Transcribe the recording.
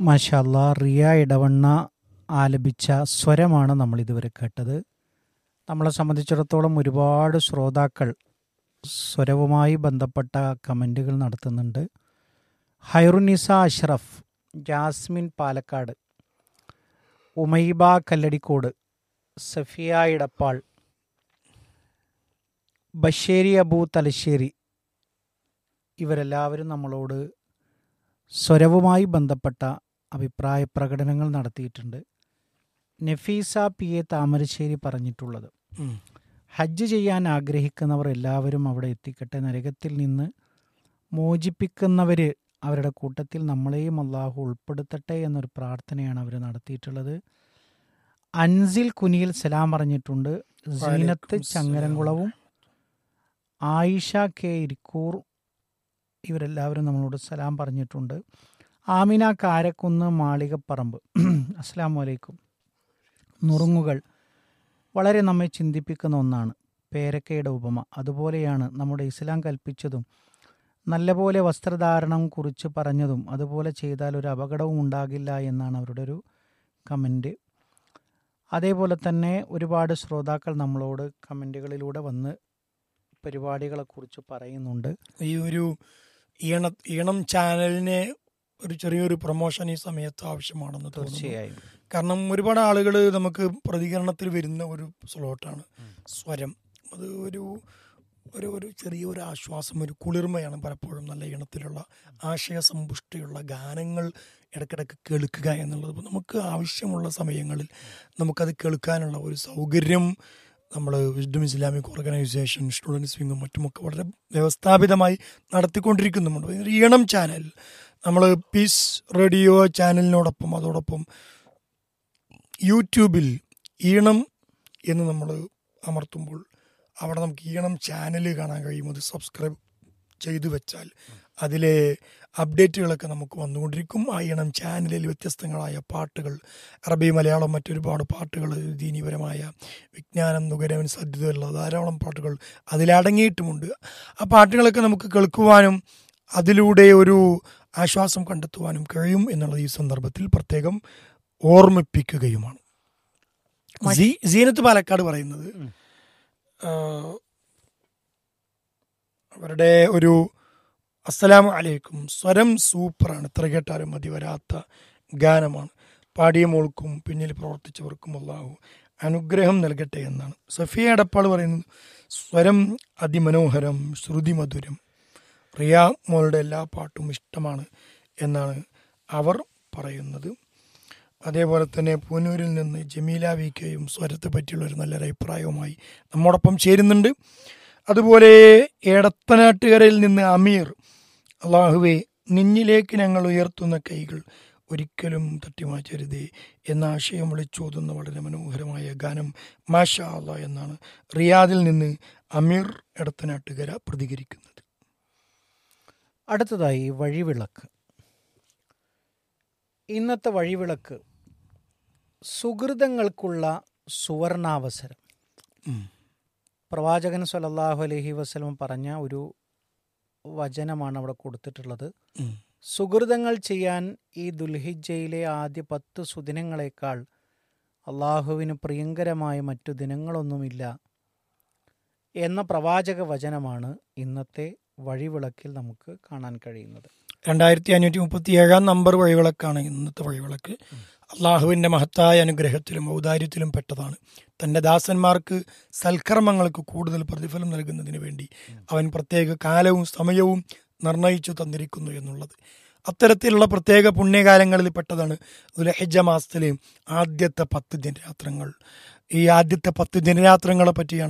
മാഷല്ല റിയ ഇടവണ്ണ ആലപിച്ച സ്വരമാണ് നമ്മൾ ഇതുവരെ കേട്ടത് നമ്മളെ സംബന്ധിച്ചിടത്തോളം ഒരുപാട് ശ്രോതാക്കൾ സ്വരവുമായി ബന്ധപ്പെട്ട കമൻറ്റുകൾ നടത്തുന്നുണ്ട് ഹൈറുനിസ അഷ്റഫ് ജാസ്മിൻ പാലക്കാട് ഉമൈബ കല്ലടിക്കോട് സഫിയ ഇടപ്പാൾ ബഷേരി അബു തലശ്ശേരി ഇവരെല്ലാവരും നമ്മളോട് സ്വരവുമായി ബന്ധപ്പെട്ട അഭിപ്രായ പ്രകടനങ്ങൾ നടത്തിയിട്ടുണ്ട് നഫീസ പി എ താമരശ്ശേരി പറഞ്ഞിട്ടുള്ളത് ഉം. ഹജ്ജ് ചെയ്യാൻ ആഗ്രഹിക്കുന്നവർ എല്ലാവരും അവിടെ എത്തിക്കട്ടെ നരകത്തിൽ നിന്ന് മോചിപ്പിക്കുന്നവർ അവരുടെ കൂട്ടത്തിൽ നമ്മളെയും അള്ളാഹു ഉൾപ്പെടുത്തട്ടെ എന്നൊരു പ്രാർത്ഥനയാണ് അവർ നടത്തിയിട്ടുള്ളത് അൻസിൽ കുനിയിൽ സലാം പറഞ്ഞിട്ടുണ്ട് സീനത്ത് വലൈക്കും ചങ്ങരംകുളവും ആയിഷ കെ ഇരിക്കൂർ ഇവരെല്ലാവരും നമ്മളോട് സലാം പറഞ്ഞിട്ടുണ്ട് ആമിന കാരക്കുന്ന് മാളികപ്പറമ്പ് അസ്സാം വലൈക്കും നുറുങ്ങുകൾ വളരെ നമ്മെ ചിന്തിപ്പിക്കുന്ന ഒന്നാണ് പേരക്കയുടെ ഉപമ അതുപോലെയാണ് നമ്മുടെ ഇസ്ലാം കൽപ്പിച്ചതും നല്ലപോലെ വസ്ത്രധാരണം കുറിച്ച് പറഞ്ഞതും അതുപോലെ ചെയ്താൽ ഒരു അപകടവും ഉണ്ടാകില്ല എന്നാണ് അവരുടെ ഒരു കമൻറ്റ് അതേപോലെ തന്നെ ഒരുപാട് ശ്രോതാക്കൾ നമ്മളോട് കമൻറ്റുകളിലൂടെ വന്ന് പരിപാടികളെക്കുറിച്ച് പറയുന്നുണ്ട് ഈ ഒരു ഈണ ഈണം ചാനലിനെ ഒരു ചെറിയൊരു പ്രൊമോഷൻ ഈ സമയത്ത് ആവശ്യമാണെന്ന് തോന്നുന്നു തീർച്ചയായും കാരണം ഒരുപാട് ആളുകൾ നമുക്ക് പ്രതികരണത്തിൽ വരുന്ന ഒരു സ്ലോട്ടാണ് സ്വരം അത് ഒരു ഒരു ഒരു ചെറിയൊരു ആശ്വാസം ഒരു കുളിർമയാണ് പലപ്പോഴും നല്ല ഈണത്തിലുള്ള ആശയസമ്പുഷ്ടിയുള്ള ഗാനങ്ങൾ ഇടയ്ക്കിടയ്ക്ക് കേൾക്കുക എന്നുള്ളത് അപ്പോൾ നമുക്ക് ആവശ്യമുള്ള സമയങ്ങളിൽ നമുക്കത് കേൾക്കാനുള്ള ഒരു സൗകര്യം നമ്മൾ വിസ്ഡം ഇസ്ലാമിക് ഓർഗനൈസേഷൻ സ്റ്റുഡൻസ് വിങ്ങും മറ്റുമൊക്കെ വളരെ വ്യവസ്ഥാപിതമായി നടത്തിക്കൊണ്ടിരിക്കുന്നുമുണ്ട് ഒരു ഈണം ചാനൽ നമ്മൾ പീസ് റേഡിയോ ചാനലിനോടൊപ്പം അതോടൊപ്പം യൂട്യൂബിൽ ഈണം എന്ന് നമ്മൾ അമർത്തുമ്പോൾ അവിടെ നമുക്ക് ഈണം ചാനൽ കാണാൻ കഴിയും അത് സബ്സ്ക്രൈബ് ചെയ്തു വെച്ചാൽ അതിലെ അപ്ഡേറ്റുകളൊക്കെ നമുക്ക് വന്നുകൊണ്ടിരിക്കും ആ ഈണം ചാനലിൽ വ്യത്യസ്തങ്ങളായ പാട്ടുകൾ അറബി മലയാളം മറ്റൊരുപാട് പാട്ടുകൾ ദീനീപരമായ വിജ്ഞാനം നുകരാൻ സാധ്യതയുള്ള ധാരാളം പാട്ടുകൾ അതിലടങ്ങിയിട്ടുമുണ്ട് ആ പാട്ടുകളൊക്കെ നമുക്ക് കേൾക്കുവാനും അതിലൂടെ ഒരു ആശ്വാസം കണ്ടെത്തുവാനും കഴിയും എന്നുള്ളത് ഈ സന്ദർഭത്തിൽ പ്രത്യേകം ഓർമ്മിപ്പിക്കുകയുമാണ് സീ- സീനത്ത് പാലക്കാട് പറയുന്നത് ഉം. ആ, അവരുടെ ഒരു അസ്സലാമു അലൈക്കും സ്വരം സൂപ്പറാണ് ഇത്ര കേട്ടാലും മതി വരാത്ത ഗാനമാണ് പാടിയ മോൾക്കും പിന്നിൽ പ്രവർത്തിച്ചവർക്കും അള്ളാഹു അനുഗ്രഹം നൽകട്ടെ എന്നാണ് സഫിയ എടപ്പാൾ പറയുന്നത് സ്വരം അതിമനോഹരം ശ്രുതി മധുരം റിയ മോളുടെ എല്ലാ പാട്ടും ഇഷ്ടമാണ് എന്നാണ് അവർ പറയുന്നത് അതേപോലെ തന്നെ പൂനൂരിൽ നിന്ന് ജമീല വി കെയും സ്വരത്തെ പറ്റിയുള്ള ഒരു നല്ലൊരു അഭിപ്രായവുമായി നമ്മോടൊപ്പം ചേരുന്നുണ്ട് അതുപോലെ എടത്തനാട്ടുകരയിൽ നിന്ന് അമീർ അള്ളാഹുവെ നിന്നിലേക്ക് ഞങ്ങൾ ഉയർത്തുന്ന കൈകൾ ഒരിക്കലും തട്ടിമാറ്റരുതേ എന്ന ആശയം വിളിച്ചോതുന്ന വളരെ മനോഹരമായ ഗാനം മാഷാ അള്ളാ എന്നാണ് റിയാദിൽ നിന്ന് അമീർ എടത്തനാട്ടുകര പ്രതികരിക്കുന്നത് അടുത്തതായി വഴിവിളക്ക് ഇന്നത്തെ വഴിവിളക്ക് സുഹൃതങ്ങൾക്കുള്ള സുവർണാവസരം ഉം. പ്രവാചകൻ സല്ലല്ലാഹു അലൈഹി വസല്ലം പറഞ്ഞ ഒരു വചനമാണ് അവിടെ കൊടുത്തിട്ടുള്ളത് ഉം. സുഹൃതങ്ങൾ ചെയ്യാൻ ഈ ദുൽഹിജയിലെ ആദ്യ പത്ത് സുദിനങ്ങളെക്കാൾ അള്ളാഹുവിന് പ്രിയങ്കരമായ മറ്റു ദിനങ്ങളൊന്നുമില്ല എന്ന പ്രവാചക വചനമാണ് ഇന്നത്തെ വഴിവിളക്കിൽ നമുക്ക് കാണാൻ കഴിയുന്നത് രണ്ടായിരത്തി അഞ്ഞൂറ്റി മുപ്പത്തി ഏഴാം നമ്പർ വഴിവിളക്കാണ് ഇന്നത്തെ വഴിവിളക്ക് അള്ളാഹുവിൻ്റെ മഹത്തായ അനുഗ്രഹത്തിലും ഔദാര്യത്തിലും പെട്ടതാണ് തൻ്റെ ദാസന്മാർക്ക് സൽക്കർമ്മങ്ങൾക്ക് കൂടുതൽ പ്രതിഫലം നൽകുന്നതിന് വേണ്ടി അവൻ പ്രത്യേക കാലവും സമയവും നിർണയിച്ചു തന്നിരിക്കുന്നു എന്നുള്ളത് അത്തരത്തിലുള്ള പ്രത്യേക പുണ്യകാലങ്ങളിൽ പെട്ടതാണ് ദുലഹജ മാസത്തിലെ ആദ്യത്തെ പത്ത് ദിനരാത്രങ്ങൾ ഈ ആദ്യത്തെ പത്ത് ദിനരാത്രങ്ങളെ പറ്റിയാണ്